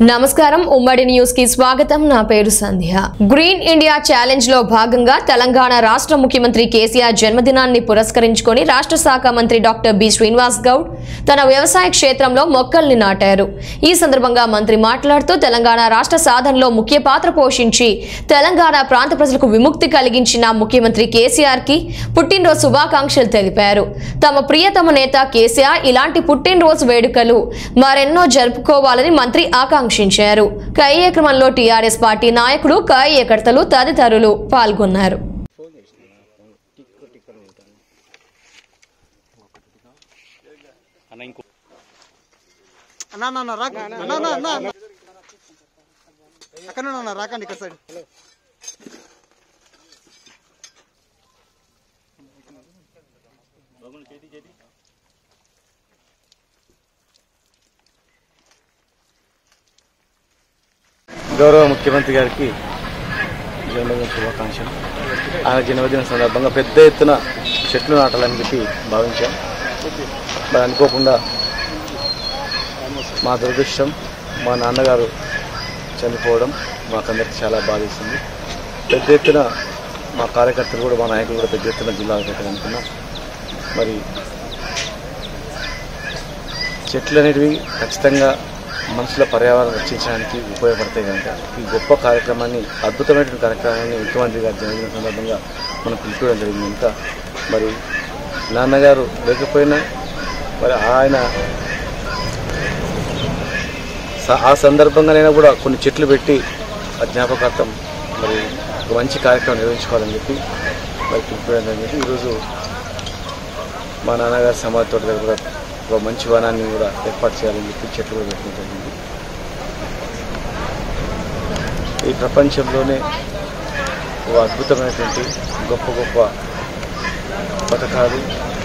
నమస్కారం ఉమ్మడి న్యూస్ కి స్వాగతం నా పేరు సంధ్య గ్రీన్ ఇండియా ఛాలెంజ్ లో భాగంగా తెలంగాణ రాష్ట్ర ముఖ్యమంత్రి కేసీఆర్ జన్మదినాన్ని పురస్కరించుకొని రాష్ట్ర శాఖ మంత్రి డాక్టర్ బి శ్రీనివాస్ గౌడ్ తన వ్యవసాయ క్షేత్రంలో మొక్కల్ని నాటారు ఈ సందర్భంగా మంత్రి మాట్లాడుతూ తెలంగాణ రాష్ట్ర సాధనలో ముఖ్య పాత్ర పోషించి తెలంగాణ ప్రాంత ప్రజలకు విముక్తి కలిగించిన ముఖ్యమంత్రి కేసీఆర్ కి పుట్టినరోజు శుభాకాంక్షలు తెలిపారు తమ ప్రియతమ నేత కేసీఆర్ ఇలాంటి పుట్టినరోజు వేడుకలు మరెన్నో జరుపుకోవాలని మంత్రి ఆకాంక్షించారు కార్యక్రమంలో టీఆర్ఎస్ పార్టీ నాయకులు కార్యకర్తలు తదితరులు పాల్గొన్నారు అన్న ఇంకో అన్నా అన్న, అన్న రాక అన్న అన్న అన్న అన్న. అక్కడ నుండి అన్న రాకండి ఇక్కడ సైడ్ గౌరవ ముఖ్యమంత్రి గారికి జన్మదిన శుభాకాంక్షలు ఆయన జన్మదిన సందర్భంగా పెద్ద ఎత్తున చెట్లు నాటాలని చెప్పి భావించాం మరి అనుకోకుండా మా దురదృష్టం మా నాన్నగారు చనిపోవడం మాకందరికి చాలా బాధిస్తుంది పెద్ద ఎత్తున మా కార్యకర్తలు కూడా మా నాయకులు కూడా పెద్ద ఎత్తున జిల్లాలో పెట్టాలనుకున్నాం మరి చెట్లు అనేటివి ఖచ్చితంగా మనుషుల పర్యావరణం రక్షించడానికి ఉపయోగపడతాయి కనుక ఈ గొప్ప కార్యక్రమాన్ని అద్భుతమైనటువంటి కార్యక్రమాన్ని ముఖ్యమంత్రి గారి జన్మదిన సందర్భంగా మనం పిలుపుకోవడం జరిగింది ఇంకా మరి నాన్నగారు లేకపోయినా మరి ఆయన స- ఆ సందర్భంగానైనా కూడా కొన్ని చెట్లు పెట్టి ఆ జ్ఞాపకార్థం మరి ఒక మంచి కార్యక్రమం నిర్వహించుకోవాలని చెప్పి మరి పిలుపుకోవడం జరిగింది ఈరోజు మా నాన్నగారి సమాధి తోట దగ్గర కూడా ఒక మంచి వనాన్ని కూడా ఏర్పాటు చేయాలని చెప్పి చెట్లు కూడా పెట్టడం జరిగింది ఈ ప్రపంచంలోనే ఒక అద్భుతమైనటువంటి గొప్ప గొప్ప పథకాలు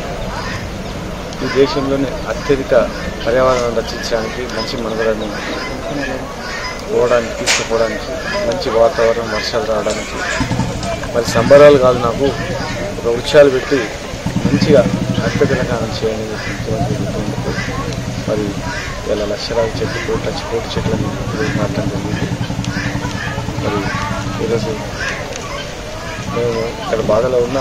ఈ దేశంలోనే అత్యధిక పర్యావరణం రక్షించడానికి మంచి మనుగడను పోవడానికి తీసుకుపోవడానికి మంచి వాతావరణం వర్షాలు రావడానికి మరి సంబరాలు కాదు నాకు ఒక వృక్షాలు పెట్టి మంచిగా అర్థ తెలంగాణ చేయాలని చెప్పి ముఖ్యమంత్రి చెప్తున్నందుకు మరి ఇలా లక్షలాది చెట్లు కోట్ల కోటి చెట్లను ఈరోజు నాటడం జరిగింది మరి ఈరోజు మేము ఇక్కడ బాధలో ఉన్న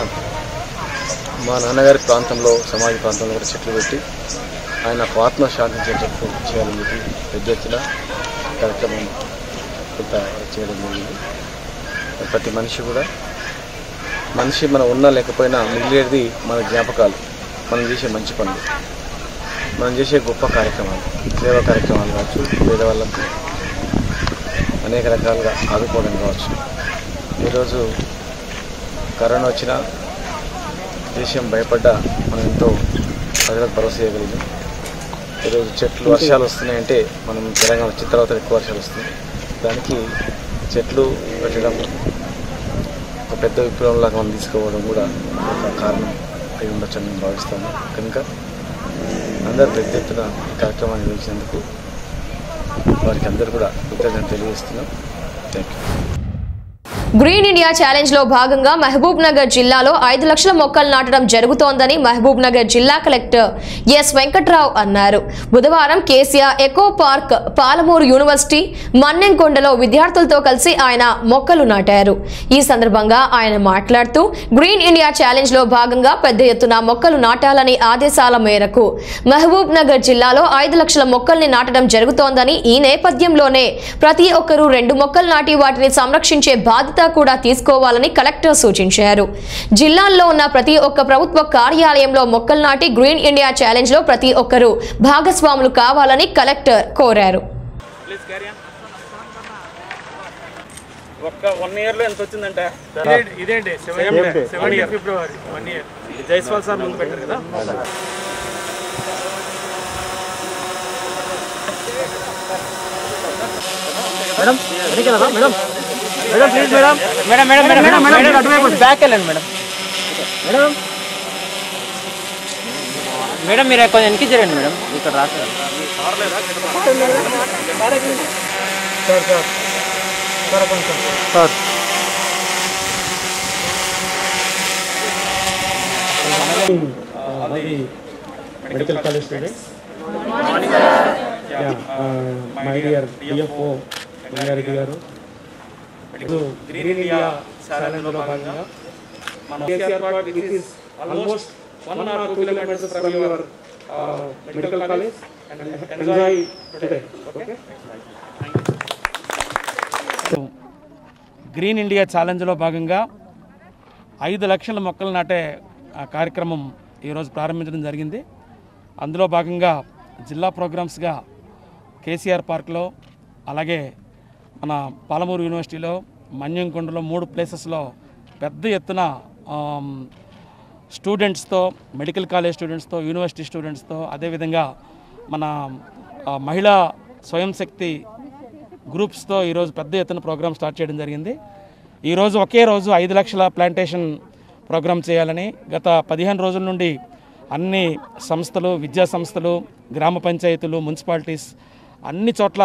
మా నాన్నగారి ప్రాంతంలో సమాజ ప్రాంతంలో కూడా చెట్లు పెట్టి ఆయన ఆత్మ శాంతించేటట్టు చేయాలని చెప్పి పెద్ద ఎత్తున కార్యక్రమం కొంత చేయడం జరిగింది ప్రతి మనిషి కూడా మనిషి మనం ఉన్నా లేకపోయినా మిగిలేది మన జ్ఞాపకాలు మనం చేసే మంచి పనులు మనం చేసే గొప్ప కార్యక్రమాలు సేవా కార్యక్రమాలు కావచ్చు పేదవాళ్ళకు అనేక రకాలుగా ఆదుకోవడం కావచ్చు ఈరోజు కరోనా వచ్చినా దేశం భయపడ్డా మనం ఎంతో ప్రజలకు భరోసా చేయగలిగాం ఈరోజు చెట్లు వర్షాలు వస్తున్నాయంటే మనం తెలంగాణ వచ్చిన తర్వాత ఎక్కువ వర్షాలు వస్తున్నాయి దానికి చెట్లు పెట్టడం ఒక పెద్ద విప్లవంలాగా మనం తీసుకోవడం కూడా ఒక కారణం అయి ఉండొచ్చు అని నేను భావిస్తాను కనుక అందరు పెద్ద ఎత్తున ఈ కార్యక్రమాన్ని నిర్వహించినందుకు వారికి అందరూ కూడా కృతజ్ఞత తెలియజేస్తున్నాం thank you green India challenge లో భాగంగా మహబూబ్ నగర్ జిల్లాలో ఐదు లక్షల మొక్కలు నాటడం జరుగుతోందని మహబూబ్ నగర్ జిల్లా కలెక్టర్ ఎస్ వెంకట్రావు అన్నారు బుధవారం KCR eco park Palamuru university మన్నెంకొండలో విద్యార్థులతో కలిసి ఆయన మొక్కలు నాటారు ఈ సందర్భంగా ఆయన మాట్లాడుతూ గ్రీన్ ఇండియా ఛాలెంజ్ లో భాగంగా పెద్ద ఎత్తున మొక్కలు నాటాలని ఆదేశాల మేరకు మహబూబ్ నగర్ జిల్లాలో ఐదు లక్షల మొక్కల్ని నాటడం జరుగుతోందని ఈ నేపథ్యంలోనే ప్రతి ఒక్కరూ రెండు మొక్కలు నాటి వాటిని సంరక్షించే బాధ్యత కూడా తీసుకోవాలని కలెక్టర్ సూచించారు జిల్లాల్లో ఉన్న ప్రతి ఒక్క ప్రభుత్వ కార్యాలయంలో మొక్కలు నాటి గ్రీన్ ఇండియా ఛాలెంజ్ లో ప్రతి ఒక్కరూ భాగస్వాములు కావాలని కలెక్టర్ కోరారు ఒక్క వన్ ఇయర్ లో ఎంత వచ్చిందంటే ఇదేంటి seven seven February one year Jaiswal sir ముందు పెట్టారు కదా madam madam madam madam please madam madam madam madam madam madam అటువైపు బ్యాక్ వెళ్ళండి మేడం మేడం మేడం మీరు కొంచెం వెనక్కి జరండి మేడం ఇక్కడ రాస్తారు సార్ సార్ సార్ కొంచెం sir medical college students my dear DFO Rangareddy garu ఇప్పుడు గ్రీన్ ఇండియా ఛాలెంజ్లో భాగంగా మన KCR park which is almost one or two kilometers from your medical college and enjoy today okay green India ఛాలెంజ్లో భాగంగా ఐదు లక్షల మొక్కలు నాటే ఆ కార్యక్రమం ఈరోజు ప్రారంభించడం జరిగింది అందులో భాగంగా జిల్లా ప్రోగ్రామ్స్గా కేసీఆర్ పార్క్లో అలాగే మన పాలమూరు యూనివర్సిటీలో మన్యంకొండలో మూడు ప్లేసెస్లో పెద్ద ఎత్తున ఆమ్, స్టూడెంట్స్తో మెడికల్ కాలేజ్ స్టూడెంట్స్తో యూనివర్సిటీ స్టూడెంట్స్తో అదేవిధంగా మన ఆ, మహిళా స్వయం శక్తి గ్రూప్స్తో ఈరోజు పెద్ద ఎత్తున ప్రోగ్రామ్ స్టార్ట్ చేయడం జరిగింది ఈరోజు ఒకే రోజు ఐదు లక్షల ప్లాంటేషన్ ప్రోగ్రామ్ చేయాలని గత పదిహేను రోజుల నుండి అన్ని సంస్థలు విద్యా సంస్థలు గ్రామ పంచాయతీలు మున్సిపాలిటీస్ అన్ని చోట్ల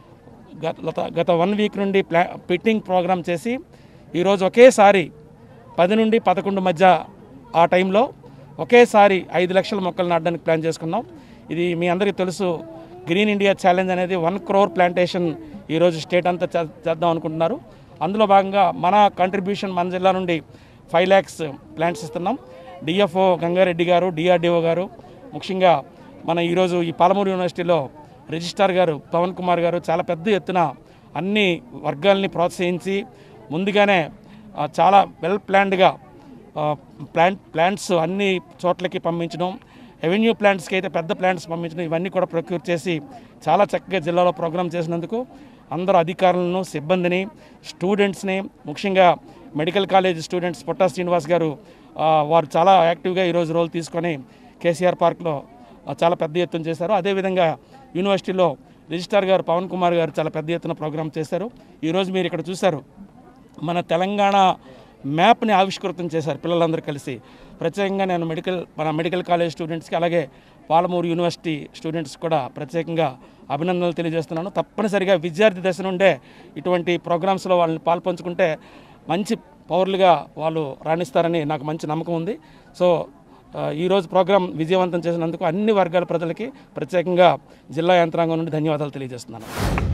గత గత వన్ వీక్ నుండి ప్లా పిట్టింగ్ ప్రోగ్రామ్ చేసి ఈరోజు ఒకేసారి పది నుండి పదకొండు మధ్య ఆ టైంలో ఒకేసారి ఐదు లక్షల మొక్కలు నాటడానికి ప్లాన్ చేసుకున్నాం ఇది మీ అందరికీ తెలుసు గ్రీన్ ఇండియా ఛాలెంజ్ అనేది వన్ క్రోర్ ప్లాంటేషన్ ఈరోజు స్టేట్ అంతా చే- చేద్దాం అనుకుంటున్నారు అందులో భాగంగా మన కంట్రిబ్యూషన్ మన జిల్లా నుండి ఫైవ్ ల్యాక్స్ ప్లాంట్స్ ఇస్తున్నాం డిఎఫ్ఓ గంగారెడ్డి గారు డిఆర్డిఓ గారు ముఖ్యంగా మన ఈరోజు ఈ పాలమూరు యూనివర్సిటీలో రిజిస్ట్రార్ గారు పవన్ కుమార్ గారు చాలా పెద్ద ఎత్తున అన్ని వర్గాల్ని ప్రోత్సహించి ముందుగానే ఆ, చాలా వెల్ ప్లాన్డ్గా ప్లాంట్ ప్లాంట్స్ అన్ని చోట్లకి పంపించడం రెవెన్యూ ప్లాంట్స్కి అయితే పెద్ద ప్లాంట్స్ పంపించడం ఇవన్నీ కూడా ప్రొక్యూర్ చేసి చాలా చక్కగా జిల్లాలో ప్రోగ్రామ్ చేసినందుకు అందరూ అధికారులను సిబ్బందిని స్టూడెంట్స్ని ముఖ్యంగా medical college students Potta Srinivas garu ఆ, వారు చాలా యాక్టివ్గా ఈరోజు రోల్ తీసుకొని కేసీఆర్ పార్క్లో ఆ, చాలా పెద్ద ఎత్తున చేశారు అదేవిధంగా యూనివర్సిటీలో రిజిస్ట్రార్ గారు పవన్ కుమార్ గారు చాలా పెద్ద ఎత్తున ప్రోగ్రామ్ చేశారు ఈరోజు మీరు ఇక్కడ చూశారు మన తెలంగాణ మ్యాప్ని ఆవిష్కృతం చేశారు పిల్లలందరూ కలిసి ప్రత్యేకంగా నేను మెడికల్ మన మెడికల్ కాలేజ్ స్టూడెంట్స్కి అలాగే పాలమూరు యూనివర్సిటీ స్టూడెంట్స్ కూడా ప్రత్యేకంగా అభినందనలు తెలియజేస్తున్నాను తప్పనిసరిగా విద్యార్థి దశ నుండే ఇటువంటి ప్రోగ్రామ్స్లో వాళ్ళని పాల్పంచుకుంటే మంచి పౌరులుగా వాళ్ళు రాణిస్తారని నాకు మంచి నమ్మకం ఉంది సో ఆ, ఈరోజు ప్రోగ్రాం విజయవంతం చేసినందుకు అన్ని వర్గాల ప్రజలకి ప్రత్యేకంగా జిల్లా యంత్రాంగం నుండి ధన్యవాదాలు తెలియజేస్తున్నాను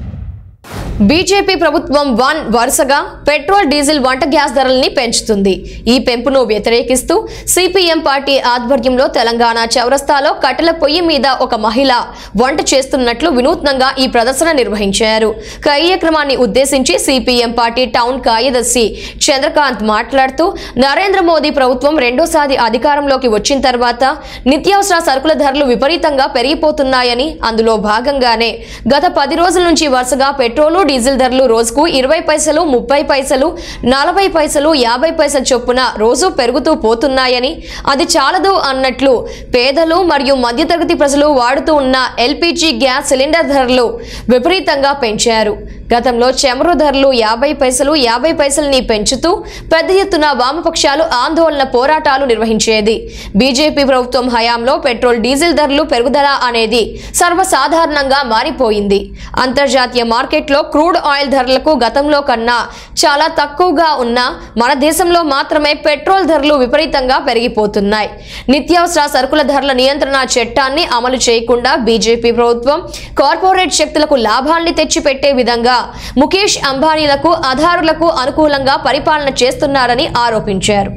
బీజేపీ ప్రభుత్వం వన్ వరుసగా పెట్రోల్ డీజిల్ వంట గ్యాస్ ధరల్ని పెంచుతుంది ఈ పెంపును వ్యతిరేకిస్తూ సిపిఎం పార్టీ ఆధ్వర్యంలో తెలంగాణ చౌరస్తాలో కట్టెల పొయ్యి మీద ఒక మహిళ వంట చేస్తున్నట్లు వినూత్నంగా ఈ ప్రదర్శన నిర్వహించారు కార్యక్రమాన్ని ఉద్దేశించి సిపిఎం పార్టీ టౌన్ కార్యదర్శి చంద్రకాంత్ మాట్లాడుతూ నరేంద్ర మోదీ ప్రభుత్వం రెండోసారి అధికారంలోకి వచ్చిన తర్వాత నిత్యావసర సరుకుల ధరలు విపరీతంగా పెరిగిపోతున్నాయని అందులో భాగంగానే గత పది రోజుల నుంచి వరుసగా పెట్రోలు డీజిల్ ధరలు రోజుకు ఇరవై పైసలు ముప్పై పైసలు నలభై పైసలు యాభై పైసల చొప్పున రోజు పెరుగుతూ పోతున్నాయని అది చాలదు అన్నట్లు పేదలు మరియు మధ్యతరగతి ప్రజలు వాడుతూ ఉన్న ఎల్పిజి గ్యాస్ సిలిండర్ ధరలు విపరీతంగా పెంచారు గతంలో చమురు ధరలు యాభై పైసలు యాభై పైసల్ని పెంచుతూ పెద్ద ఎత్తున వామపక్షాలు ఆందోళన పోరాటాలు నిర్వహించేది బీజేపీ ప్రభుత్వం హయాంలో పెట్రోల్ డీజిల్ ధరలు పెరుగుదల అనేది సర్వసాధారణంగా మారిపోయింది అంతర్జాతీయ మార్కెట్లో క్రూడ్ ఆయిల్ ధరలకు గతంలో కన్నా చాలా తక్కువగా ఉన్న మన దేశంలో మాత్రమే పెట్రోల్ ధరలు విపరీతంగా పెరిగిపోతున్నాయి నిత్యావసర సరుకుల ధరల నియంత్రణ చట్టాన్ని అమలు చేయకుండా బీజేపీ ప్రభుత్వం కార్పొరేట్ శక్తులకు లాభాల్ని తెచ్చిపెట్టే విధంగా ముఖేష్ అంబానీలకు అధారులకు అనుకూలంగా పరిపాలన చేస్తున్నారని ఆరోపించారు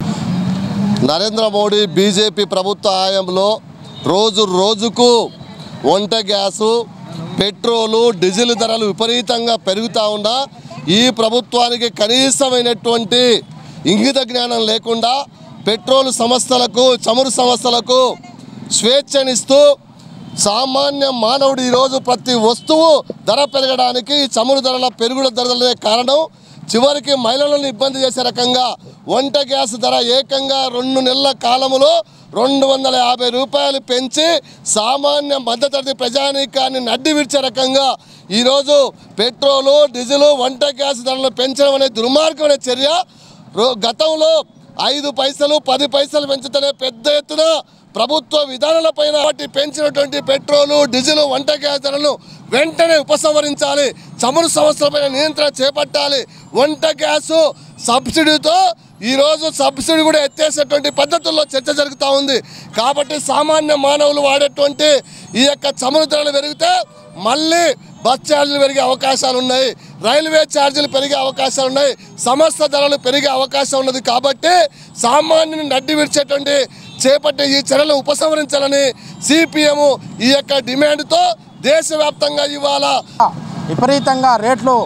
నరేంద్ర మోడీ బీజేపీ ప్రభుత్వ హయాంలో రోజు రోజుకు వంట గ్యాసు పెట్రోలు డీజిల్ ధరలు విపరీతంగా పెరుగుతూ ఉన్నా ఈ ప్రభుత్వానికి కనీసమైనటువంటి ఇంగిత జ్ఞానం లేకుండా పెట్రోల్ సంస్థలకు చమురు సంస్థలకు స్వేచ్ఛనిస్తూ సామాన్య మానవుడు ఈరోజు ప్రతి వస్తువు ధర పెరగడానికి ఈ చమురు ధరల పెరుగుడు ధరలే కారణం చివరికి మహిళలను ఇబ్బంది చేసే రకంగా వంట గ్యాస్ ధర ఏకంగా రెండు నెలల కాలములో రెండు వందల యాభై రూపాయలు పెంచి సామాన్య మధ్యతరగతి ప్రజానీకాన్ని నడ్డి విడిచే రకంగా ఈరోజు పెట్రోలు డీజిల్ వంట గ్యాస్ ధరలు పెంచడం అనే దుర్మార్గమైన చర్య రో- గతంలో ఐదు పైసలు పది పైసలు పెంచుతూనే పెద్ద ఎత్తున ప్రభుత్వ విధానాలపైన వాటి పెంచినటువంటి పెట్రోలు డీజిల్ వంట గ్యాస్ ధరలను వెంటనే ఉపసంహరించాలి చమురు సంస్థలపైన నియంత్రణ చేపట్టాలి వంట గ్యాసు సబ్సిడీతో ఈరోజు సబ్సిడీ కూడా ఎత్తేసేటువంటి పద్ధతుల్లో చర్చ జరుగుతూ ఉంది కాబట్టి సామాన్య మానవులు వాడేటువంటి ఈ యొక్క చమురు ధరలు పెరిగితే మళ్ళీ బస్ ఛార్జీలు పెరిగే అవకాశాలు ఉన్నాయి రైల్వే ఛార్జీలు పెరిగే అవకాశాలు ఉన్నాయి సమస్త ధరలు పెరిగే అవకాశం ఉన్నది కాబట్టి సామాన్యుని నడ్డి విడిచేటువంటి చేపట్టే ఈ చర్యలు ఉపసంహరించాలని సిపిఎం ఈ యొక్క డిమాండ్తో దేశవ్యాప్తంగా ఇవాళ విపరీతంగా రేట్లు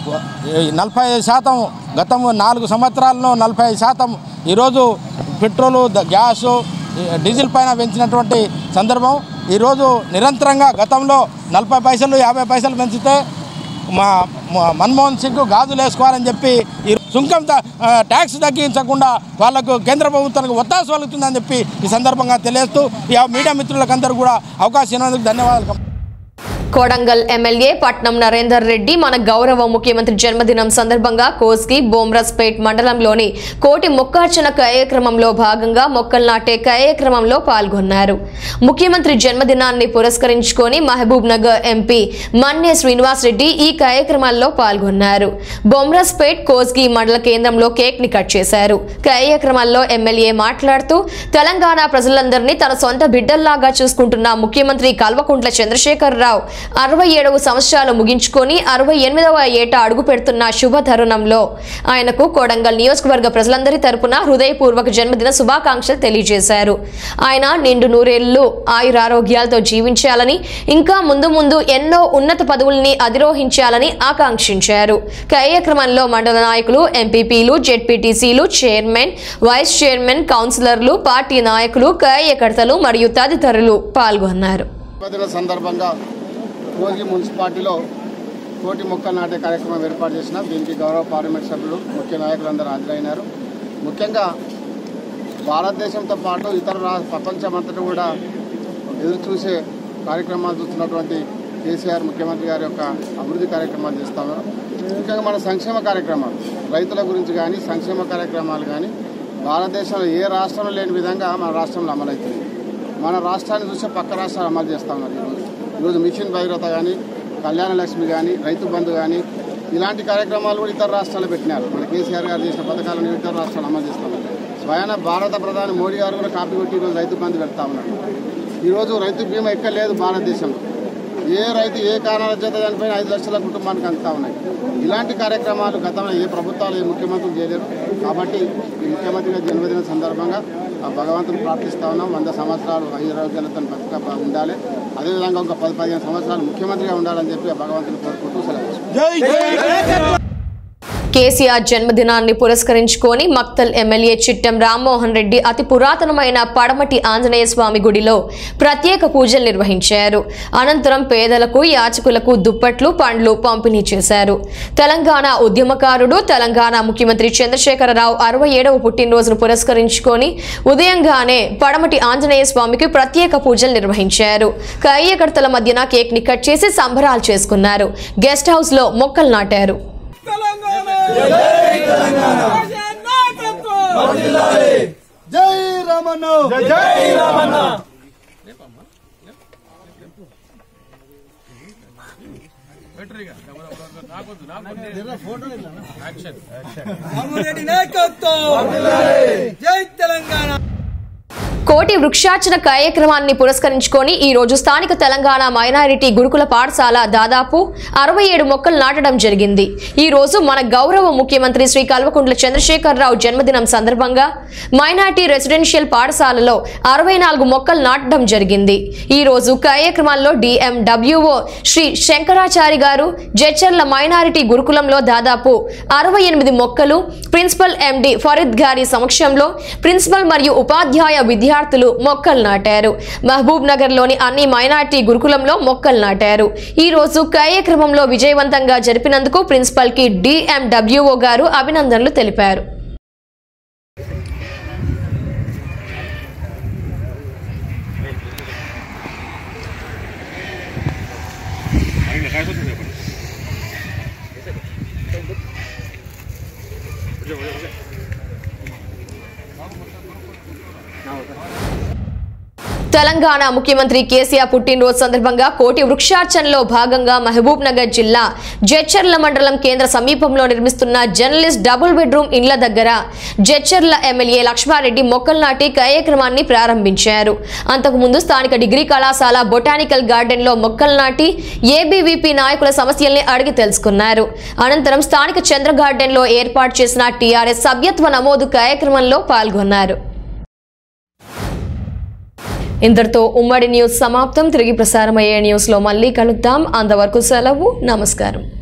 నలభై ఐదు శాతం గతం నాలుగు సంవత్సరాల్లో నలభై ఐదు శాతం ఈరోజు పెట్రోలు ద- గ్యాసు ఈ డీజిల్ పైన పెంచినటువంటి సందర్భం ఈరోజు నిరంతరంగా గతంలో నలభై పైసలు యాభై పైసలు పెంచితే మా మా మన్మోహన్ సింగ్ గాజులు వేసుకోవాలని చెప్పి ఈ సుంకం త- ఆ, ట్యాక్స్ తగ్గించకుండా వాళ్ళకు కేంద్ర ప్రభుత్వానికి ఒత్తాసు కలుగుతుందని చెప్పి ఈ సందర్భంగా తెలియజేస్తూ ఈ మీడియా మిత్రులకందరూ కూడా అవకాశం ఇచ్చినందుకు ధన్యవాదాలు కోడంగల్ ఎమ్మెల్యే పట్నం నరేందర్ రెడ్డి మన గౌరవ ముఖ్యమంత్రి జన్మదినం సందర్భంగా కోస్గి బోమ్రస్పేట్ మండలంలోని కోటి మొక్కార్చన కార్యక్రమంలో భాగంగా మొక్కలు నాటే కార్యక్రమంలో పాల్గొన్నారు ముఖ్యమంత్రి జన్మదినాన్ని పురస్కరించుకొని మహబూబ్ నగర్ ఎంపీ మన్య శ్రీనివాస్ రెడ్డి ఈ కార్యక్రమాల్లో పాల్గొన్నారు బొమ్రస్పేట్ కోస్గి మండల కేంద్రంలో కేక్ ని కట్ చేశారు కార్యక్రమాల్లో ఎమ్మెల్యే మాట్లాడుతూ తెలంగాణ ప్రజలందరినీ తన సొంత బిడ్డల్లాగా చూసుకుంటున్న ముఖ్యమంత్రి కల్వకుంట్ల చంద్రశేఖరరావు అరవై ఏడవ సంవత్సరాలు ముగించుకొని అరవై ఎనిమిదవ ఏట అడుగు పెడుతున్న శుభ తరుణంలో ఆయనకు కోడంగల్ నియోజకవర్గ ప్రజలందరి తరపున హృదయపూర్వక జన్మదిన శుభాకాంక్షలు తెలియజేశారు ఆయన నిండు నూరేళ్లు ఆయురారోగ్యాలతో జీవించాలని ఇంకా ముందు ముందు ఎన్నో ఉన్నత పదవుల్ని అధిరోహించాలని ఆకాంక్షించారు కార్యక్రమంలో మండల నాయకులు ఎంపీపీలు జెడ్పీటీసీలు చైర్మన్ వైస్ చైర్మన్ కౌన్సిలర్లు పార్టీ నాయకులు కార్యకర్తలు మరియు తదితరులు పాల్గొన్నారు జన్మదిన సందర్భంగా కోగి మున్సిపాలిటీలో కోటి మొక్కలు నాటే కార్యక్రమం ఏర్పాటు చేసిన దీనికి గౌరవ పార్లమెంట్ సభ్యులు ముఖ్య నాయకులందరూ హాజరైనారు ముఖ్యంగా భారతదేశంతో పాటు ఇతర రా ప్రపంచమంతటా కూడా ఎదురు చూసే కార్యక్రమాలు చూస్తున్నటువంటి కేసీఆర్ ముఖ్యమంత్రి గారి యొక్క అభివృద్ధి కార్యక్రమాలు చేస్తా ఉన్నారు ముఖ్యంగా మన సంక్షేమ కార్యక్రమాలు రైతుల గురించి కానీ సంక్షేమ కార్యక్రమాలు కానీ భారతదేశంలో ఏ రాష్ట్రంలో లేని విధంగా మన రాష్ట్రంలో అమలవుతుంది మన రాష్ట్రాన్ని చూస్తే పక్క రాష్ట్రాలు అమలు చేస్తా ఉన్నారు ఈరోజు ఈరోజు మిషన్ భగీరథ కానీ కళ్యాణ లక్ష్మి కానీ రైతు బంధు కానీ ఇలాంటి కార్యక్రమాలు కూడా ఇతర రాష్ట్రాలు పెట్టినారు మన కేసీఆర్ గారు చేసిన పథకాలను ఇతర రాష్ట్రాలు అమలు చేస్తున్నారు స్వయాన భారత ప్రధాని మోడీ గారు కూడా కాపీ కొట్టి ఈరోజు రైతు బంధు పెడతా ఉన్నారు ఈరోజు రైతు బీమా ఎక్కడ లేదు భారతదేశంలో ఏ రైతు ఏ కారణాల చేత చనిపోయిన ఐదు లక్షల కుటుంబానికి అందుతా ఉన్నాయి ఇలాంటి కార్యక్రమాలు గతంలో ఏ ప్రభుత్వాలు ఏ ముఖ్యమంత్రులు చేయలేరు కాబట్టి ఈ ముఖ్యమంత్రి గారి జన్మదిన సందర్భంగా ఆ భగవంతుని ప్రార్థిస్తా ఉన్నాం వంద సంవత్సరాలు ఆరోగ్యాలతో బతుక ఉండాలి అదేవిధంగా ఒక పది పదిహేను సంవత్సరాలు ముఖ్యమంత్రిగా ఉండాలని చెప్పి ఆ భగవంతుని కోరుకుంటూ సెలవు కేసీఆర్ జన్మదినాన్ని పురస్కరించుకొని మక్తల్ ఎమ్మెల్యే చిట్టం రామ్మోహన్ రెడ్డి అతి పురాతనమైన పడమటి ఆంజనేయ స్వామి గుడిలో ప్రత్యేక పూజలు నిర్వహించారు అనంతరం పేదలకు యాచకులకు దుప్పట్లు పండ్లు పంపిణీ చేశారు తెలంగాణ ఉద్యమకారుడు తెలంగాణ ముఖ్యమంత్రి చంద్రశేఖరరావు అరవై ఏడవ పుట్టినరోజును పురస్కరించుకొని ఉదయంగానే పడమటి ఆంజనేయ స్వామికి ప్రత్యేక పూజలు నిర్వహించారు కార్యకర్తల మధ్యన కేక్ ని కట్ చేసి సంబరాలు చేసుకున్నారు గెస్ట్ హౌస్ లో మొక్కలు నాటారు జై రామన్న జై రామన్న జై తెలంగాణ కోటి వృక్షార్చన కార్యక్రమాన్ని పురస్కరించుకొని ఈ రోజు స్థానిక తెలంగాణ మైనారిటీ గురుకుల పాఠశాల దాదాపు అరవై ఏడు మొక్కలు నాటడం జరిగింది ఈ రోజు మన గౌరవ ముఖ్యమంత్రి శ్రీ కల్వకుంట్ల చంద్రశేఖరరావు జన్మదినం సందర్భంగా మైనారిటీ రెసిడెన్షియల్ పాఠశాలలో అరవై నాలుగు మొక్కలు నాటడం జరిగింది ఈ రోజు కార్యక్రమాల్లో డిఎండబ్ల్యూఓ శ్రీ శంకరాచారి గారు జడ్చర్ల మైనారిటీ గురుకులంలో దాదాపు అరవై ఎనిమిది మొక్కలు ప్రిన్సిపల్ ఎండి ఫరీద్ గారి సమక్షంలో ప్రిన్సిపల్ మరియు ఉపాధ్యాయ విద్యార్థులు మొక్కలు నాటారు మహబూబ్ నగర్ లోని అన్ని మైనార్టీ గురుకులంలో మొక్కలు నాటారు ఈ రోజు కార్యక్రమంలో విజయవంతంగా జరిపినందుకు ప్రిన్సిపల్ కి డిఎండబ్ల్యూఓ గారు అభినందనలు తెలిపారు తెలంగాణ ముఖ్యమంత్రి కేసీఆర్ పుట్టినరోజు సందర్భంగా కోటి వృక్షార్చనలో భాగంగా మహబూబ్ నగర్ జిల్లా జడ్చర్ల మండలం కేంద్ర సమీపంలో నిర్మిస్తున్న జర్నలిస్ట్ డబుల్ బెడ్రూమ్ ఇండ్ల దగ్గర జడ్చర్ల ఎమ్మెల్యే లక్ష్మారెడ్డి మొక్కలు నాటి కార్యక్రమాన్ని ప్రారంభించారు అంతకుముందు స్థానిక డిగ్రీ కళాశాల బొటానికల్ గార్డెన్లో మొక్కలు నాటి ఏబీవీపీ నాయకుల సమస్యల్ని అడిగి తెలుసుకున్నారు అనంతరం స్థానిక చంద్ర గార్డెన్లో ఏర్పాటు చేసిన టీఆర్ఎస్ సభ్యత్వ నమోదు కార్యక్రమంలో పాల్గొన్నారు ఇంతటితో ఉమ్మడి న్యూస్ సమాప్తం తిరిగి ప్రసారమయ్యే న్యూస్లో మళ్ళీ కలుద్దాం అంతవరకు సెలవు నమస్కారం